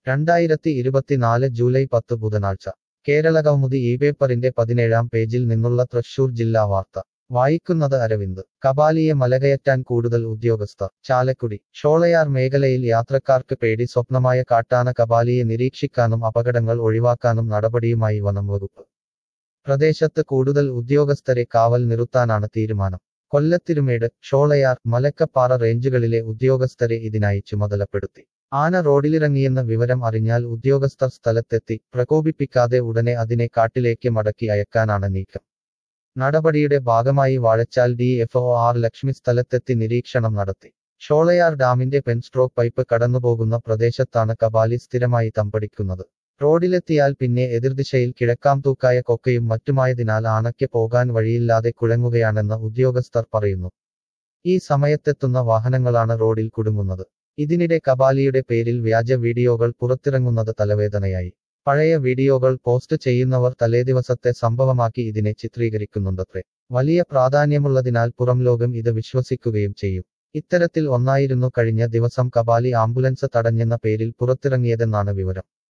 രണ്ടായിരത്തി ഇരുപത്തിനാല് ജൂലൈ പത്ത് ബുധനാഴ്ച കേരള കൗമുദി ഈ പേപ്പറിന്റെ പതിനേഴാം പേജിൽ നിന്നുള്ള തൃശൂർ ജില്ലാ വാർത്ത വായിക്കുന്നത് അരവിന്ദ് കപാലിയെ മലകയറ്റാൻ കൂടുതൽ ഉദ്യോഗസ്ഥർ ചാലക്കുടി ഷോളയാർ മേഖലയിൽ യാത്രക്കാർക്ക് പേടി സ്വപ്നമായ കാട്ടാന കപാലിയെ നിരീക്ഷിക്കാനും അപകടങ്ങൾ ഒഴിവാക്കാനും നടപടിയുമായി വനം വകുപ്പ് പ്രദേശത്ത് കൂടുതൽ ഉദ്യോഗസ്ഥരെ കാവൽ നിർത്താനാണ് തീരുമാനം കൊല്ലത്തിരുമേട് ഷോളയാർ മലക്കപ്പാറ റേഞ്ചുകളിലെ ഉദ്യോഗസ്ഥരെ ഇതിനായി ചുമതലപ്പെടുത്തി ആന റോഡിലിറങ്ങിയെന്ന വിവരം അറിഞ്ഞാൽ ഉദ്യോഗസ്ഥർ സ്ഥലത്തെത്തി പ്രകോപിപ്പിക്കാതെ ഉടനെ അതിനെ കാട്ടിലേക്ക് മടക്കി അയക്കാനാണ് നീക്കം നടപടിയുടെ ഭാഗമായി Vazhachal D F O R Lakshmi സ്ഥലത്തെത്തി നിരീക്ഷണം നടത്തി ഷോളയാർ ഡാമിന്റെ പെൻസ്ട്രോക്ക് പൈപ്പ് കടന്നുപോകുന്ന പ്രദേശത്താണ് കപാലി സ്ഥിരമായി തമ്പടിക്കുന്നത് റോഡിലെത്തിയാൽ പിന്നെ എതിർദിശയിൽ കിഴക്കാംതൂക്കായ കൊക്കയും മറ്റുമായതിനാൽ ആനയ്ക്ക് പോകാൻ വഴിയില്ലാതെ കുഴങ്ങുകയാണെന്ന് ഉദ്യോഗസ്ഥർ പറയുന്നു ഈ സമയത്തെത്തുന്ന വാഹനങ്ങളാണ് റോഡിൽ കുടുങ്ങുന്നത് ഇതിനിടെ കപാലിയുടെ പേരിൽ വ്യാജ വീഡിയോകൾ പുറത്തിറങ്ങുന്നത് തലവേദനയായി പഴയ വീഡിയോകൾ പോസ്റ്റ് ചെയ്യുന്നവർ തലേദിവസത്തെ സംഭവമാക്കി ഇതിനെ ചിത്രീകരിക്കുന്നുണ്ടത്രേ വലിയ പ്രാധാന്യമുള്ളതിനാൽ പുറം ലോകം ഇത് വിശ്വസിക്കുകയും ചെയ്യും ഇത്തരത്തിൽ ഒന്നായിരുന്നു കഴിഞ്ഞ ദിവസം കപാലി ആംബുലൻസ് തടഞ്ഞെന്ന പേരിൽ പുറത്തിറങ്ങിയതെന്നാണ് വിവരം